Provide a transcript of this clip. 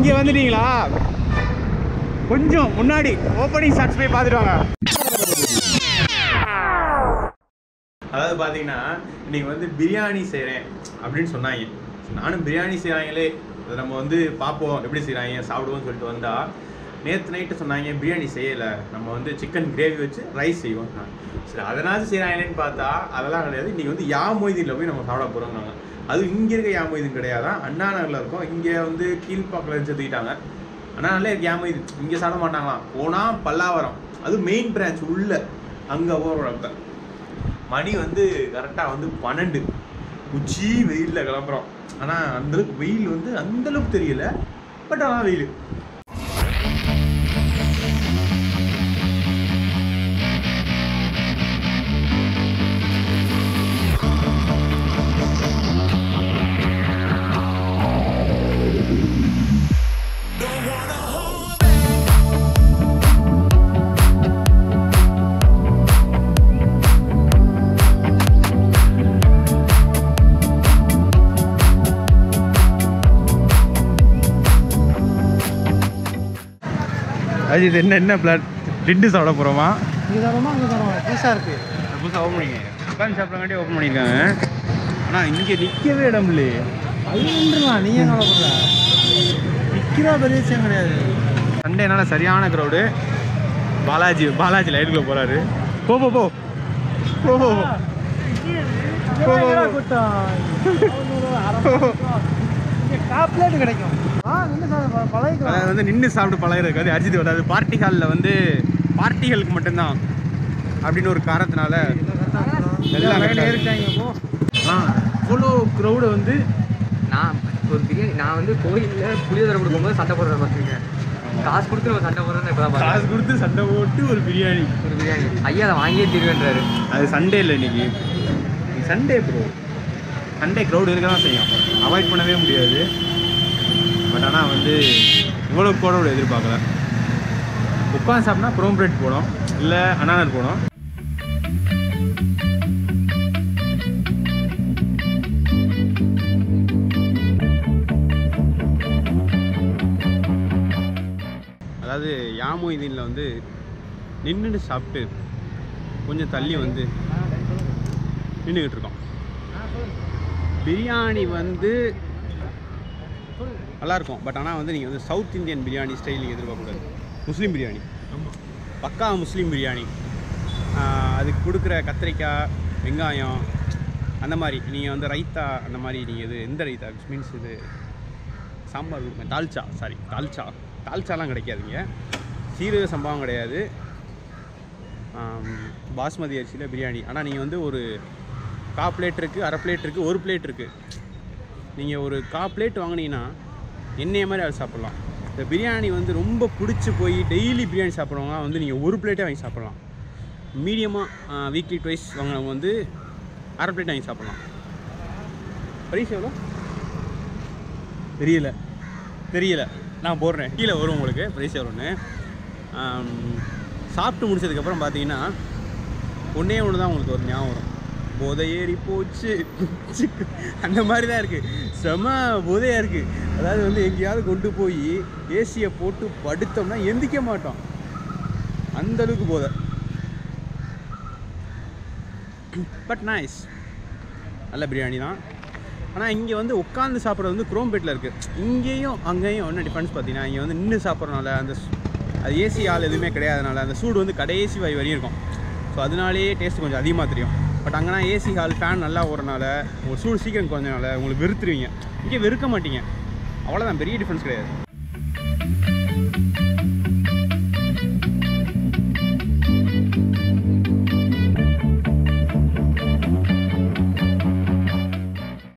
இங்கே வந்துட்டீங்களா கொஞ்சம் முன்னாடி ஓப்பனிங் ஷாட்ஸ் போய் பார்த்துட்டு வாங்க அதாவது பார்த்தீங்கன்னா இன்னைக்கு வந்து பிரியாணி செய்கிறேன் அப்படின்னு சொன்னாங்க நானும் பிரியாணி செய்கிறாங்களே அதை நம்ம வந்து பார்ப்போம் எப்படி செய்கிறாங்க சாப்பிடுவோம்னு சொல்லிட்டு வந்தா நேற்று நைட்டு சொன்னாங்க பிரியாணி செய்யலை நம்ம வந்து சிக்கன் கிரேவி வச்சு ரைஸ் செய்வோம் சரி அதனாச்சும் செய்கிறாங்களேன்னு பார்த்தா அதெல்லாம் கிடையாது இன்றைக்கி வந்து யா மொய்தீனில் போய் நம்ம சாப்பிட போகிறோம்னாங்க அது இங்கே இருக்க யா மொய்தீன் கிடையாதான் அண்ணா நகரில் இருக்கும் இங்கே வந்து கீழ்ப்பாக்கில் இருந்து தூக்கிட்டாங்க அண்ணா நல்ல இருக்கு யா மொய்தீன் இங்கே சாப்பிட மாட்டாங்களாம் போனால் பல்லாவரம் அது மெயின் பிரான்ச் உள்ள அங்கே போகிறப்ப மணி வந்து கரெக்டாக வந்து பன்னெண்டு உச்சி வெயிலில் கிளம்புறோம் ஆனால் அந்தளவுக்கு வெயில் வந்து அந்தளவுக்கு தெரியல பட் ஆனால் வெயில் அஜித் என்ன என்ன பிளான் லிட்டு சாப்பிட போகிறோமா இங்கே தரோமா அங்கே தரோமா புதுசாக இருக்குது புதுசாக ஓப்பன் பண்ணிங்க உட்காந்து சாப்பிட்றங்காட்டி ஓப்பன் பண்ணியிருக்காங்க ஆனால் இங்கே நிற்கவே இடம் இல்லையே அதுன்றலாம் நீ ஏன் கவலைப்படுற நிற்கிறா பெரிய விஷயம் கிடையாது சண்டேனால சரியான க்ரௌடு பாலாஜி பாலாஜி லைட்டுக்குள்ள போகிறாரு போ போ போ போ போ போ. போ, போ, போ. கூட்டம் இங்கே காப்லேட்டு கிடைக்கும் ஆ நின்று சார் அதாவது பழகிக்கலாம் வந்து நின்று சாப்பிட்டு பழகிறதுக்காது அஜித் வராது பார்ட்டி ஹாலில் வந்து பார்ட்டிகளுக்கு மட்டும்தான் அப்படின்னு ஒரு காரணத்தினால எல்லாம் correct ஆ இருக்கு. ஏறிட்டாங்க போ ஆ இவ்வளோ க்ரௌடு வந்து நான் ஒரு பிரியாணி நான் வந்து கோயிலில் புளியோதரை கொடுக்கும்போது சண்டை போடுறத பார்த்துருக்கேன் காசு கொடுத்து நம்ம சண்டை போடுறோன்னு இப்போ தான் காசு பார்த்தேன் கொடுத்து சண்டை போட்டு ஒரு பிரியாணி ஒரு பிரியாணி ஐயா அதை வாங்கியே தீர்வேன்றாரு அது சண்டே இல்லை இன்னைக்கு சண்டே ப்ரோ சண்டே க்ரௌடு இருக்க தான் செய்யும் அவாய்ட் பண்ணவே முடியாது பட் ஆனால் வந்து இவ்வளோ க்ரௌடு எதிர்பார்க்கல உட்காந்து சாப்பிட்டா ப்ரோம் பிரெட் போடும் இல்லை அனானர் போடும் அதாவது யாமொய்தீனில் வந்து நின்றுட்டு சாப்பிட்டு கொஞ்சம் தள்ளி வந்து நின்றுக்கிட்டு இருக்கோம் பிரியாணி வந்து நல்லா இருக்கும் பட் ஆனால் வந்து நீங்கள் வந்து சவுத் இந்தியன் பிரியாணி ஸ்டைல் நீங்கள் எதிர்பார்க்கக்கூடாது முஸ்லீம் பிரியாணி பக்கா முஸ்லீம் பிரியாணி ஆஹ் அதுக்கு கொடுக்குற கத்திரிக்காய் வெங்காயம் அந்த மாதிரி நீங்கள் வந்து ரைத்தா அந்த மாதிரி நீங்கள் இது எந்த ரைத்தா மீன்ஸ் இது சாம்பார் கொடுப்பேன் தால்ச்சா சாரி தால்ச்சா தால்ச்சாலாம் கிடைக்காதுங்க சீரக சம்பவம் கிடையாது ஆம், பாஸ்மதி அரிசியில் பிரியாணி ஆனால் நீங்கள் வந்து ஒரு கா பிளேட் இருக்குது அரை பிளேட் இருக்குது ஒரு பிளேட் இருக்குது நீங்கள் ஒரு கா பிளேட் வாங்கினீங்கன்னா என்னைய மாதிரி அதை சாப்பிட்லாம் இந்த பிரியாணி வந்து ரொம்ப பிடிச்சி போய் டெய்லி பிரியாணி சாப்பிட்றவங்க வந்து நீங்கள் ஒரு பிளேட்டே வாங்கி சாப்பிட்லாம் மீடியமாக வீக்லி ட்வைஸ் வாங்கினவங்க வந்து அரை பிளேட் வாங்கி சாப்பிட்லாம் ப்ரைஸ் எவ்வளோ தெரியல தெரியல நான் போடுறேன் கீழே வரும் உங்களுக்கு ப்ரைஸ் எவ்வளோன்னு ஆம், சாப்பிட்டு முடிச்சதுக்கப்புறம் பார்த்தீங்கன்னா ஒன்றே ஒன்று தான் உங்களுக்கு ஒரு ஞாபகம் வரும் போதை ஏறி போச்சு அந்த மாதிரி தான் இருக்குது செம போதையாக இருக்குது அதாவது வந்து எங்கேயாவது கொண்டு போய் ஏசியை போட்டு படுத்தோம்னா எந்திக்க மாட்டோம் அந்த அளவுக்கு போதை பட் நைஸ் நல்ல பிரியாணி தான் ஆனால் இங்கே வந்து உட்காந்து சாப்பிட்றது வந்து குரோம்பேட்டில் இருக்குது இங்கேயும் அங்கேயும் என்ன டிஃப்ரென்ஸ் பார்த்தீங்கன்னா இங்கே வந்து நின்று சாப்பிட்றனால அந்த சு- அது ஏசி ஆள் எதுவுமே கிடையாதனால அந்த சூடு வந்து கடைசி வாய் வரையும் இருக்கும் ஸோ அதனாலேயே டேஸ்ட் கொஞ்சம் அதிகமாக தெரியும் பட் அங்கேனா ஏசி ஹால் ஃபேன் நல்லா ஓடுறனால உங்களுக்கு சூடு சீக்கிரம் குறைஞ்சனால உங்களுக்கு வெறுத்துருவீங்க இங்கே வெறுக்க மாட்டீங்க அவ்வளோதான் பெரிய டிஃப்ரென்ஸ் கிடையாது